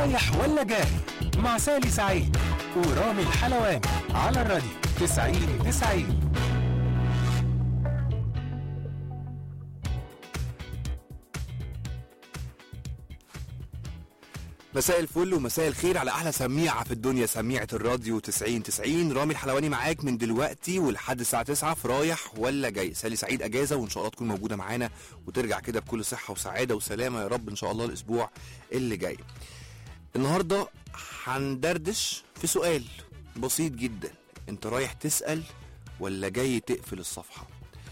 رايح ولا جاي مع سالي سعيد ورامي الحلواني على الراديو 90 90 مساء الفل ومساء الخير على احلى سميعه في الدنيا سميعه الراديو 90 90 رامي الحلواني معاك من دلوقتي ولحد الساعه 9 في رايح ولا جاي سالي سعيد اجازه وان شاء الله تكون موجوده معانا وترجع كده بكل صحه وسعاده وسلامه يا رب ان شاء الله الاسبوع اللي جاي النهارده هندردش في سؤال بسيط جدا انت رايح تسال ولا جاي تقفل الصفحه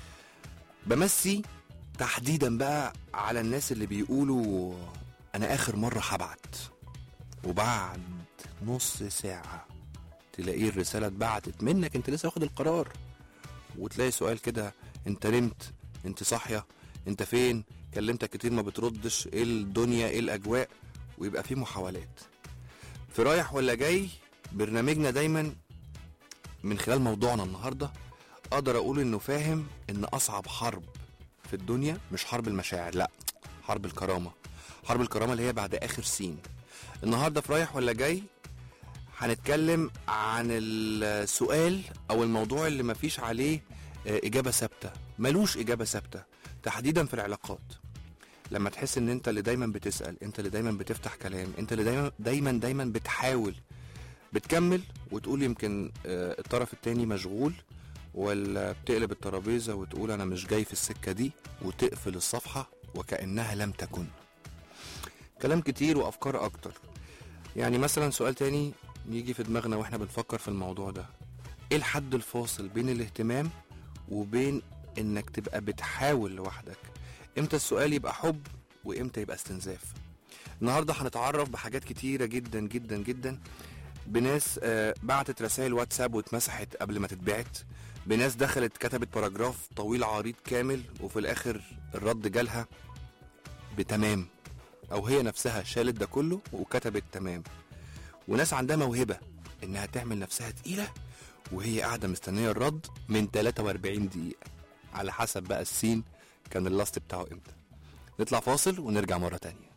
بمسي تحديدا بقى على الناس اللي بيقولوا انا اخر مره هبعت وبعد نص ساعه تلاقيه الرساله اتبعتت منك انت لسه واخد القرار وتلاقي سؤال كده انت نمت انت صاحيه انت فين كلمتك كتير ما بتردش ايه الدنيا ايه الاجواء ويبقى في محاولات في رايح ولا جاي برنامجنا دايما من خلال موضوعنا النهارده اقدر اقول انه فاهم ان اصعب حرب في الدنيا مش حرب المشاعر لا حرب الكرامه حرب الكرامه اللي هي بعد اخر سين النهارده في رايح ولا جاي هنتكلم عن السؤال او الموضوع اللي مفيش عليه آه، اجابه ثابته ملوش اجابه ثابته تحديدا في العلاقات لما تحس ان انت اللي دايما بتسال انت اللي دايما بتفتح كلام انت اللي دايما دايما دايما بتحاول بتكمل وتقول يمكن آه، الطرف التاني مشغول ولا بتقلب الترابيزه وتقول انا مش جاي في السكه دي وتقفل الصفحه وكانها لم تكن كلام كتير وافكار اكتر يعني مثلا سؤال تاني يجي في دماغنا واحنا بنفكر في الموضوع ده ايه الحد الفاصل بين الاهتمام وبين انك تبقى بتحاول لوحدك امتى السؤال يبقى حب وامتى يبقى استنزاف النهارده هنتعرف بحاجات كتيره جدا جدا جدا بناس آه، بعتت رسائل واتساب واتمسحت قبل ما تتبعت بناس دخلت كتبت باراجراف طويل عريض كامل وفي الاخر الرد جالها بتمام او هي نفسها شالت ده كله وكتبت تمام وناس عندها موهبه انها تعمل نفسها تقيله وهي قاعده مستنيه الرد من 43 دقيقه على حسب بقى السين كان اللاست بتاعه امتى نطلع فاصل ونرجع مره تانية